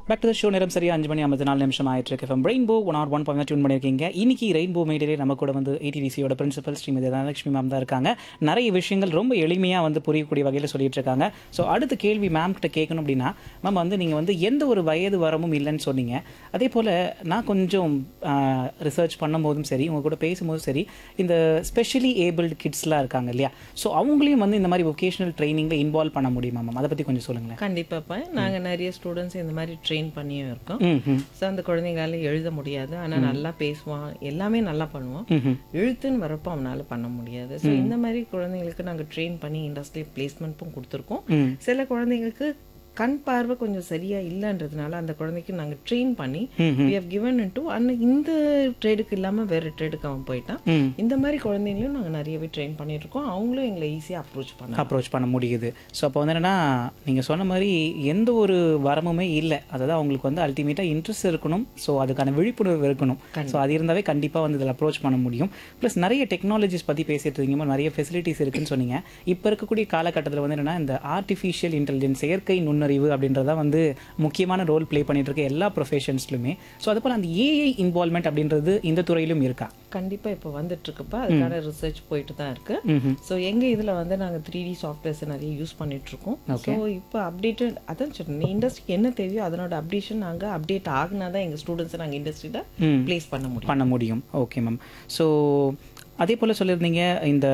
Back to the show நேரம் சரியா அஞ்சு மணி ஐம்பத்தி நாலு நிமிஷம் ஆயிட்டு இருக்கு from rainbow one R one point tune பண்ணியிருக்கீங்க இன்னைக்கு ரெயின்போ மீடியிலே நம்ம கூட வந்து ஏடிடிசியோட பிரின்சிபல் ஸ்ரீமதி தனலட்சுமி மேம் தான் இருக்காங்க நிறைய விஷயங்கள் ரொம்ப எளிமையாக வந்து புரியக்கூடிய வகையில் சொல்லிட்டு இருக்காங்க ஸோ அடுத்த கேள்வி மேம் கிட்ட கேட்கணும் அப்படின்னா மேம் வந்து நீங்கள் வந்து எந்த ஒரு வயது வரமும் இல்லைன்னு சொன்னீங்க அதே போல் நான் கொஞ்சம் ரிசர்ச் பண்ணும்போதும் சரி உங்க கூட பேசும்போதும் சரி இந்த ஸ்பெஷலி ஏபிள்டு கிட்ஸ்லாம் இருக்காங்க இல்லையா ஸோ அவங்களையும் வந்து இந்த மாதிரி வொகேஷனல் ட்ரைனிங்கில் இன்வால்வ் பண்ண முடியுமா மேம் அதை பற்றி கொஞ்சம் சொல்லுங்களேன் கண்டிப்பாப்பா நாங்க நிறைய ஸ்டூடெண்ட்ஸ் இந்த மாதிரி ட்ரெயின் பண்ணியும் இருக்கோம் ம் ம் ஸோ அந்த குழந்தைங்களால எழுத முடியாது ஆனா நல்லா பேசுவான் எல்லாமே நல்லா பண்ணுவான் ம்ஹும். எழுத்துன்னு வரப்போ அவனால பண்ண முடியாது ஸோ இந்த மாதிரி குழந்தைங்களுக்கு நாங்க ட்ரெயின் பண்ணி இண்டஸ்ட்ரியல் பிளேஸ்மெண்ட்டும் கொடுத்துருக்கோம் ம் சில குழந்தைங்களுக்கு கண் பார்வை கொஞ்சம் சரியா இல்லைன்றதுனால அந்த குழந்தைக்கு நாங்க ட்ரெயின் பண்ணி we have given into and இந்த ட்ரேடுக்கு இல்லாம வேற ட்ரேடுக்கு அவன் போயிட்டான் ம் இந்த மாதிரி குழந்தைங்களையும் நாங்க நிறையவே ட்ரெயின் பண்ணிட்டு இருக்கோம் அவங்களும் எங்களை ஈஸியா அப்ரோச் பண்ணலாம் அப்ரோச் பண்ண முடியுது ஸோ அப்போ வந்து என்னன்னா நீங்கள் சொன்ன மாதிரி எந்த ஒரு வரமுமே இல்லை அதாவது அவங்களுக்கு வந்து அல்டிமேட்டாக இன்ட்ரெஸ்ட் இருக்கணும் ஸோ அதுக்கான விழிப்புணர்வு இருக்கணும் ஸோ அது இருந்தாவே கண்டிப்பாக வந்து இதில் அப்ரோச் பண்ண முடியும் ப்ளஸ் நிறைய டெக்னாலஜிஸ் பற்றி பேசிட்டு இருக்கீங்க நிறைய ஃபெசிலிட்டிஸ் இருக்குன்னு சொன்னீங்க இப்போ இருக்கக்கூடிய காலகட்டத்தில் வந்து என்னன்னா இந்த ஆர்டிஃபிஷியல் இன்டெலிஜென்ஸ் செயற்கை நுண்ணறிவு அப்படின்றத வந்து முக்கியமான ரோல் ப்ளே பண்ணிட்டு இருக்க எல்லா ப்ரொஃபஷன்ஸ்லுமே ஸோ அது போல் அந்த ஏஐ இன்வால்மெண்ட் அப்படின்றது இந்த துறையிலும் இருக்கா கண்டிப்பா இப்போ வந்துட்டு இருக்குப்பா அதுக்கான ரிசர்ச் போயிட்டு தான் இருக்கு ம்ஹும். ஸோ எங்க இதுல வந்து நாங்க த்ரீ டி சாஃப்ட்வேர்ஸ் நிறைய யூஸ் பண்ணிட்டு இருக்கோம் ஸோ இப்போ அப்டேட்டட் அதான் சொன்னேன் இண்டஸ்ட்ரிக்கு என்ன தேவையோ அதனோட அப்டேஷன் நாங்க அப்டேட் ஆகுனா தான் எங்க ஸ்டூடெண்ட்ஸை நாங்க இண்டஸ்ட்ரியில ம். பிளேஸ் பண்ண முடியும் பண்ண முடியும் ஓகே மேம் ஸோ அதே போல் சொல்லியிருந்தீங்க இந்த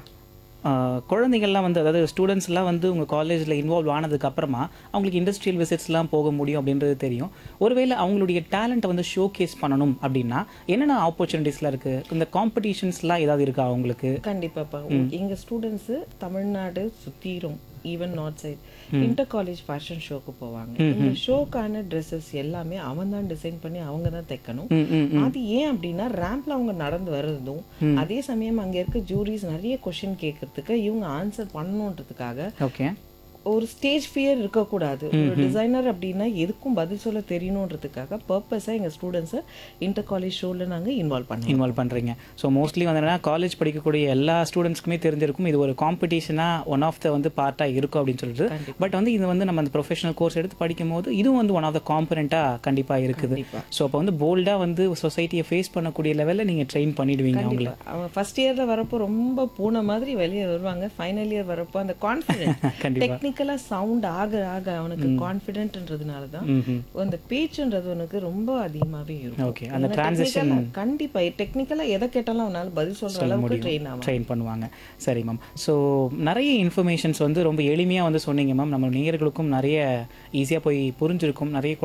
ஆஹ், குழந்தைகள்லாம் வந்து அதாவது ஸ்டூடெண்ட்ஸ்லாம் வந்து உங்கள் காலேஜில் இன்வால்வ் ஆனதுக்கு அப்புறமா அவங்களுக்கு இண்டஸ்ட்ரியல் விசிட்ஸ்லாம் போக முடியும் அப்படின்றது தெரியும் ஒருவேளை அவங்களுடைய டேலண்ட்டை வந்து ஷோ கேஸ் பண்ணணும் அப்படின்னா என்னென்ன ஆப்பர்ச்சுனிட்டிஸ்லாம் இருக்குது இந்த காம்படிஷன்ஸ்லாம் ஏதாவது இருக்கா அவங்களுக்கு கண்டிப்பாப்பா எங்க ஸ்டூடெண்ட்ஸ் தமிழ்நாடு சுத்திரும் even north side inter college fashion ஷோக்கு போவாங்க இந்த ஷோக்கான ட்ரெஸ்ஸஸ் எல்லாமே அவன் தான் டிசைன் பண்ணி அவங்க தான் தைக்கணும் ம் ம் அது ஏன் அப்படின்னா ரேம்ப்ல அவங்க நடந்து வர்றதும் அதே சமயம் அங்க இருக்க ஜூரிஸ் நிறைய கொஸ்டின் கேட்கறதுக்கு இவங்க ஆன்சர் பண்ணணுன்றதுக்காக ஓகே ஒரு ஸ்டேஜ் ஃபியர் இருக்கக்கூடாது ஒரு டிசைனர் அப்படின்னா எதுக்கும் பதில் சொல்ல தெரியணுன்றதுக்காக பர்பஸாக எங்கள் ஸ்டூடெண்ட்ஸை இன்டர் காலேஜ் ஷோவில் நாங்கள் இன்வால்வ் பண்ணோம் இன்வால்வ் பண்ணுறீங்க ஸோ மோஸ்ட்லி வந்து என்னன்னா காலேஜ் படிக்கக்கூடிய எல்லா ஸ்டூடெண்ட்ஸ்க்குமே தெரிஞ்சிருக்கும் இது ஒரு காம்படிஷனாக ஒன் ஆஃப் த வந்து பார்ட்டாக இருக்கும் அப்படின்னு சொல்லிட்டு பட் வந்து இது வந்து நம்ம அந்த ப்ரொஃபஷனல் கோர்ஸ் எடுத்து படிக்கும் போது இதுவும் வந்து ஒன் ஆஃப் த காம்பனண்ட்டாக கண்டிப்பாக இருக்குது கண்டிப்பா. ஸோ அப்போ வந்து போல்டாக வந்து சொசைட்டியை ஃபேஸ் பண்ணக்கூடிய லெவலில் நீங்கள் ட்ரெயின் பண்ணிடுவீங்க அவங்கள அவன் ஃபர்ஸ்ட் இயர்ல வரப்போ ரொம்ப பூனை மாதிரி வெளியே வருவாங்க ஃபைனல் இயர் வரப்போ அந்த கான்ஃபிடென்ட் கண்டிப்பா. டெக்னிக்கலா சவுண்ட் ஆக ஆக அவனுக்கு கான்ஃபிடென்ட்ன்றதுனால தான் ம்ஹும். அந்த பேச்சுன்றது அவனுக்கு ரொம்ப அதிகமாவே இருக்கும் ஓகே அந்த ஏன்னா டிரான்சிஷன் technical-ஆ- கண்டிப்பா டெக்னிக்கலா எதை கேட்டாலும் அவனால பதில் சொல்ற அளவுக்கு ட்ரெயின் ஆகும் ட்ரெயின் பண்ணுவாங்க சரி மேம் ஸோ நிறைய இன்ஃபர்மேஷன்ஸ் வந்து ரொம்ப எளிமையாக வந்து சொன்னீங்க மேம் நம்ம நேயர்களுக்கும் நிறைய ஈஸியாக போய் புரிஞ்சிருக்கும் நிறைய